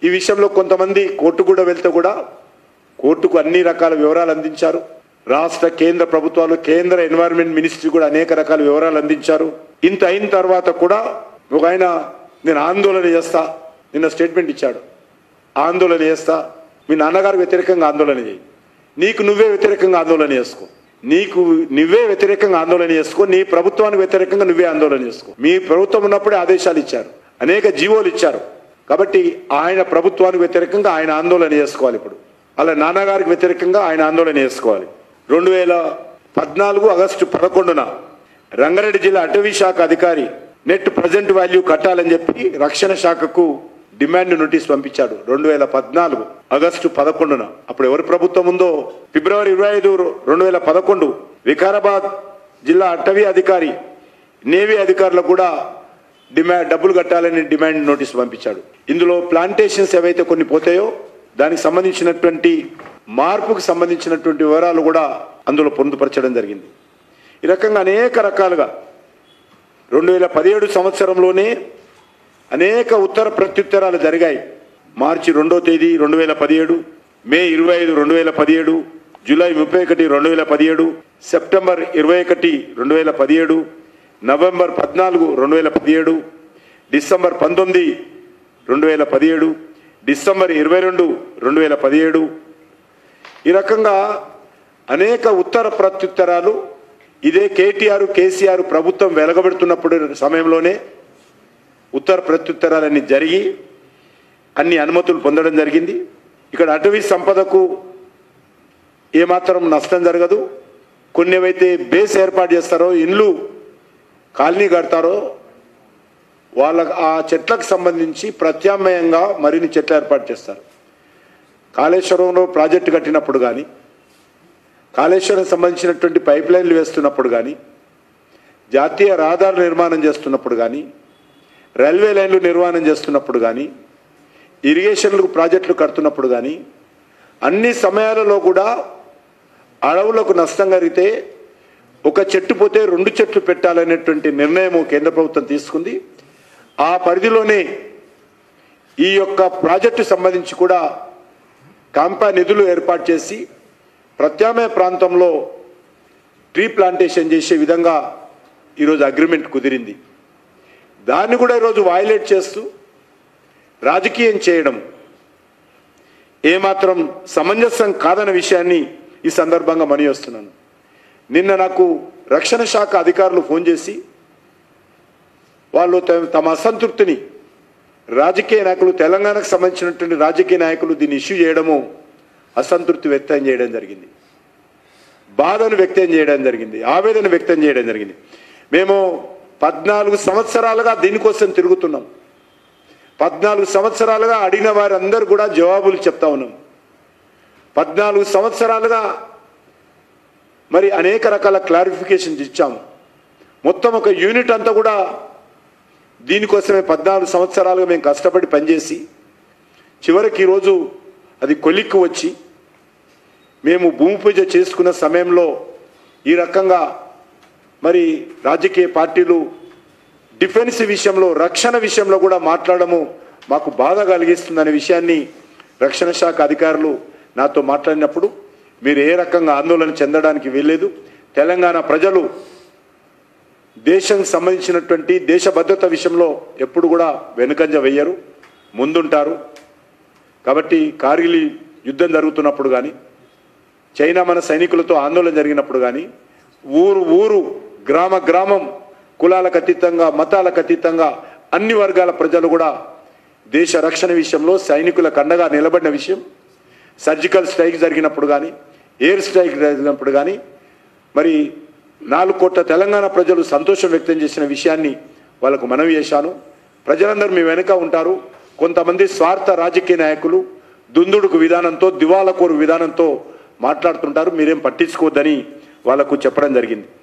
ఈ విషయంలో కొంతమంది కోర్టు కూడా వెళ్తే కూడా కోర్టుకు అన్ని రకాల వివరాలు అందించారు రాష్ట్ర కేంద్ర ప్రభుత్వాలు కేంద్ర ఎన్వైరన్మెంట్ మినిస్ట్రీ కూడా అనేక రకాల వివరాలు అందించారు ఇంత అయిన తర్వాత కూడా ఒక ఆయన నేను ఆందోళన చేస్తా నిన్న స్టేట్మెంట్ ఇచ్చాడు ఆందోళన చేస్తా మీ నాన్నగారు వ్యతిరేకంగా ఆందోళన చేయి నీకు నువ్వే వ్యతిరేకంగా ఆందోళన చేసుకో నీకు నువ్వే వ్యతిరేకంగా ఆందోళన చేసుకో నీ ప్రభుత్వానికి వ్యతిరేకంగా నువ్వే ఆందోళన చేసుకో మీ ప్రభుత్వం ఉన్నప్పుడే ఆదేశాలు ఇచ్చారు అనేక జీవోలు ఇచ్చారు కాబట్టి ఆయన ప్రభుత్వానికి వ్యతిరేకంగా ఆయన ఆందోళన చేసుకోవాలి ఇప్పుడు అలా నాన్నగారికి వ్యతిరేకంగా ఆయన ఆందోళన చేసుకోవాలి రెండు వేల పద్నాలుగు ఆగస్టు పదకొండున రంగారెడ్డి జిల్లా అటవీ శాఖ అధికారి నెట్ ప్రజెంట్ వాల్యూ కట్టాలని చెప్పి రక్షణ శాఖకు డిమాండ్ నోటీస్ పంపించాడు రెండు వేల పద్నాలుగు ఆగస్టు పదకొండున అప్పుడు ఎవరి ప్రభుత్వం ఉందో ఫిబ్రవరి ఇరవై ఐదు రెండు వేల పదకొండు వికారాబాద్ జిల్లా అటవీ అధికారి నేవీ అధికారులకు కూడా డిమాండ్ డబ్బులు కట్టాలని డిమాండ్ నోటీస్ పంపించాడు ఇందులో ప్లాంటేషన్స్ ఏవైతే కొన్ని పోతాయో దానికి సంబంధించినటువంటి మార్పుకు సంబంధించినటువంటి వివరాలు కూడా అందులో పొందుపరచడం జరిగింది ఈ రకంగా అనేక రకాలుగా రెండు వేల పదిహేడు సంవత్సరంలోనే అనేక ఉత్తర ప్రత్యుత్తరాలు జరిగాయి మార్చి రెండో తేదీ రెండు వేల పదిహేడు మే ఇరవై ఐదు రెండు వేల పదిహేడు జూలై ముప్పై ఒకటి రెండు వేల పదిహేడు సెప్టెంబర్ ఇరవై ఒకటి రెండు వేల పదిహేడు నవంబర్ పద్నాలుగు రెండు వేల పదిహేడు డిసెంబర్ పంతొమ్మిది రెండు వేల పదిహేడు డిసెంబర్ ఇరవై రెండు రెండు వేల పదిహేడు ఈ రకంగా అనేక ఉత్తర ప్రత్యుత్తరాలు ఇదే కేటీఆర్ కేసీఆర్ ప్రభుత్వం వెలగబెడుతున్నప్పుడు సమయంలోనే ఉత్తర ప్రత్యుత్తరాలన్నీ జరిగి అన్ని అనుమతులు పొందడం జరిగింది ఇక్కడ అటవీ సంపదకు ఏమాత్రం నష్టం జరగదు కొన్ని ఏవైతే బేస్ ఏర్పాటు చేస్తారో ఇండ్లు కాలనీ కడతారో వాళ్ళ ఆ చెట్లకు సంబంధించి ప్రత్యామ్నాయంగా మరిన్ని చెట్లు ఏర్పాటు చేస్తారు కాళేశ్వరంలో ప్రాజెక్టు కట్టినప్పుడు కానీ కాళేశ్వరం సంబంధించినటువంటి పైప్ లైన్లు వేస్తున్నప్పుడు కానీ జాతీయ రహదారులు నిర్మాణం చేస్తున్నప్పుడు కానీ రైల్వే లైన్లు నిర్మాణం చేస్తున్నప్పుడు కానీ ఇరిగేషన్లకు ప్రాజెక్టులు కడుతున్నప్పుడు కానీ అన్ని సమయాలలో కూడా అడవులకు నష్టం కలిగితే ఒక చెట్టు పోతే రెండు చెట్లు పెట్టాలనేటువంటి నిర్ణయం కేంద్ర ప్రభుత్వం తీసుకుంది ఆ పరిధిలోనే ఈ యొక్క ప్రాజెక్టు సంబంధించి కూడా కాంపా నిధులు ఏర్పాటు చేసి ప్రత్యామ్నాయ ప్రాంతంలో ట్రీ ప్లాంటేషన్ చేసే విధంగా ఈరోజు అగ్రిమెంట్ కుదిరింది దాన్ని కూడా ఈరోజు వైలేట్ చేస్తూ రాజకీయం చేయడం ఏమాత్రం సమంజసం కాదన్న విషయాన్ని ఈ సందర్భంగా మనియేస్తున్నాను నిన్న నాకు రక్షణ శాఖ అధికారులు ఫోన్ చేసి వాళ్ళు త- తమ అసంతృప్తిని రాజకీయ నాయకులు తెలంగాణకు సంబంధించినటువంటి రాజకీయ నాయకులు దీన్ని ఇష్యూ చేయడము అసంతృప్తి వ్యక్తం చేయడం జరిగింది బాధను వ్యక్తం చేయడం జరిగింది ఆవేదన వ్యక్తం చేయడం జరిగింది మేము పద్నాలుగు సంవత్సరాలుగా దీనికోసం తిరుగుతున్నాం పద్నాలుగు సంవత్సరాలుగా అడిగిన వారందరూ కూడా జవాబులు చెప్తా ఉన్నాం పద్నాలుగు సంవత్సరాలుగా మరి అనేక రకాల క్లారిఫికేషన్స్ ఇచ్చాము మొత్తం ఒక యూనిట్ అంతా కూడా దీనికోసమే పద్నాలుగు సంవత్సరాలుగా మేము కష్టపడి పనిచేసి చివరికి ఈరోజు అది కొలిక్కి వచ్చి మేము భూమి పూజ చేసుకున్న సమయంలో ఈ రకంగా మరి రాజకీయ పార్టీలు డిఫెన్స్ విషయంలో రక్షణ విషయంలో కూడా మాట్లాడము మాకు బాధ కలిగిస్తుందనే విషయాన్ని రక్షణ శాఖ అధికారులు నాతో మాట్లాడినప్పుడు మీరు ఏ రకంగా ఆందోళన చెందడానికి వీల్లేదు తెలంగాణ ప్రజలు దేశానికి సంబంధించినటువంటి దేశ భద్రత విషయంలో ఎప్పుడు కూడా వెనుకంజ వెయ్యరు ముందుంటారు కాబట్టి కార్గిల్ యుద్ధం జరుగుతున్నప్పుడు కానీ చైనా మన సైనికులతో ఆందోళన జరిగినప్పుడు కానీ ఊరు ఊరు గ్రామ గ్రామం కులాలకు అతీతంగా మతాలకు అతీతంగా అన్ని వర్గాల ప్రజలు కూడా దేశ రక్షణ విషయంలో సైనికులకు అండగా నిలబడిన విషయం సర్జికల్ స్ట్రైక్ జరిగినప్పుడు కానీ ఎయిర్ స్ట్రైక్ జరిగినప్పుడు కానీ మరి నాలుగు కోట్ల తెలంగాణ ప్రజలు సంతోషం వ్యక్తం చేసిన విషయాన్ని వాళ్ళకు మనవి చేశాను ప్రజలందరూ మీ వెనుక ఉంటారు కొంతమంది స్వార్థ రాజకీయ నాయకులు దుందుడుకు విధానంతో దివాలకోరు విధానంతో మాట్లాడుతుంటారు మీరేం పట్టించుకోవద్దని వాళ్ళకు చెప్పడం జరిగింది